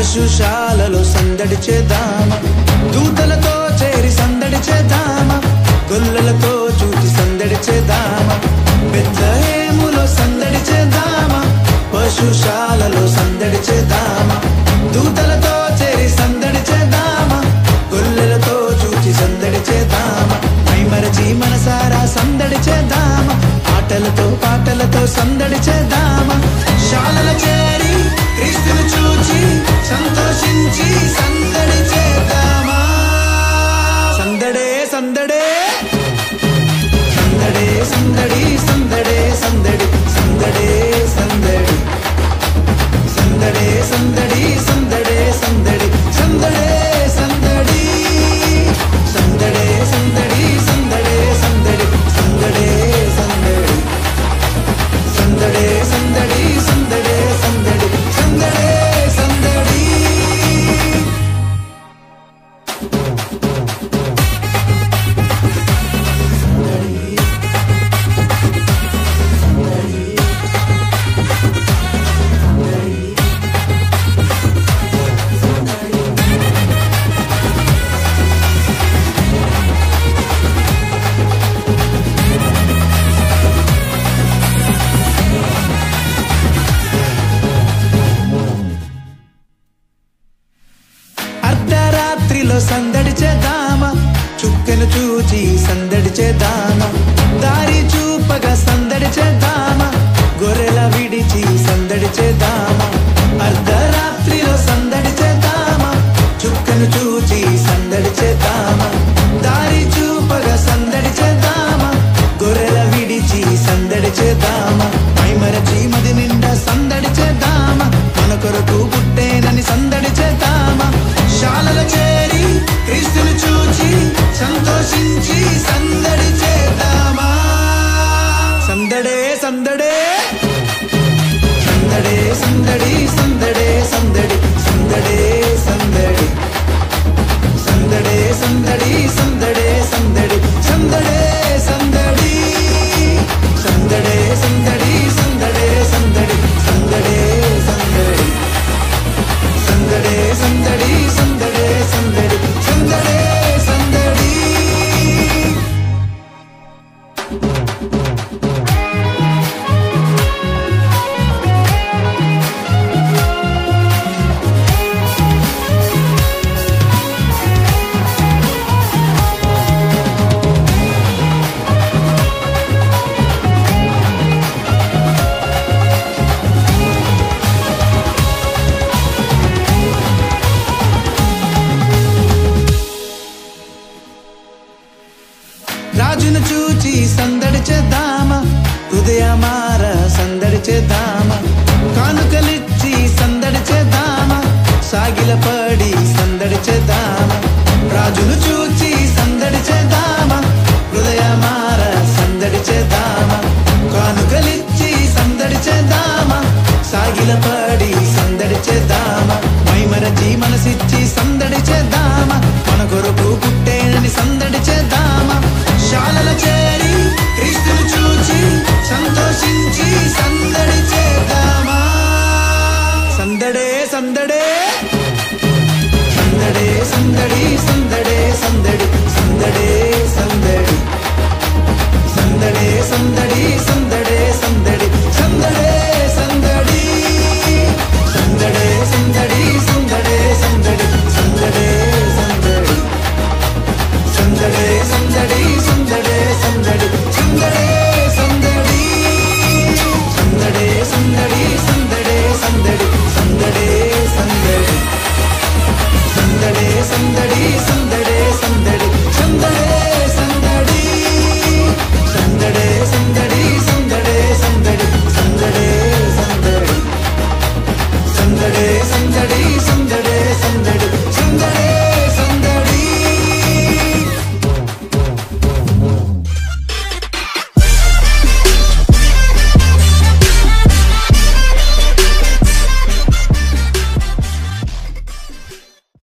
పశుశాలలో సందడి చేద్దామా దూతలతో చేరి సందడి చేద్దామా గొల్లలతో చూచి సందడి చేద్దామా బెత్లహేములో సందడి చేద్దామా పశుశాలలో సందడి చేద్దామా దూతలతో చేరి సందడి చేద్దామా గొల్లలతో చూచి సందడి చేద్దామా మైమరచి మనసారా సందడి చేద్దామా ఆటలతో పాటలతో సందడి చేద్దామా శాలల చేరి క్రీస్తుని చూచి సంతోషించి సందడి చేద్దామా సందడే సందడే సందడే సందడి సందడే సందడి సందడే సందడి సందడే సందడి సందడే సందడి సందడే సందడి సందడే సందడి సందడే సందడి సందడే సందడి సందడే సందడి సందడే సందడి సందడే సందడి అర్ధరాత్రిలో సందడి చేద్దామా చుక్కను చూచి సందడి చేద్దామా దారి చూపగా సందడి చేద్దామా గొర్రెల విడిచి సందడి చేద్దామా అర్ధరాత్రిలో సందడి చేద్దామా చుక్కను చూచి సందడి చేద్దామా దారి చూపగా సందడి చేద్దామా గొర్రెల విడిచి సందడి చేద్దామా మైమరచి మది నిండా సందడి చేద్దామా మన కొరకు పుట్టేనని సందడి చేద్దామా శాలల చేరి క్రీస్తుని చూచి సంతోషించి సందడి చేద్దామా సందడే సందడే సందడే సందడి సందడే సందడి సందడే సందడి సందడే సందడి సందడే సందడి సందడే సందడి సందడే సందడి సందడే సందడి సందడే సందడి సందడే సందడి సందడే సందడి సందడే సందడి రాజును చూచి సందడి చేద్దామా హృదయమార సందడి చేద్దామా కానుకలిచ్చి సందడి చేద్దామా సాగిల పడి సందడి చేద్దామా రాజును చూచి సందడి చేద్దామా హృదయమార సందడి చేద్దామా కానుకలిచ్చి సందడి చేద్దామా సాగిల పడి సందడి చేద్దామా మైమరచి మనసిచ్చి సందడి చేద్దామా మన కొరకు పుట్టేనని సందడి చేద్దామా శాలల చేరి క్రీస్తుని చూచి సంతోషించి సందడి చేద్దామా సందడే సందడే సందడే సందడి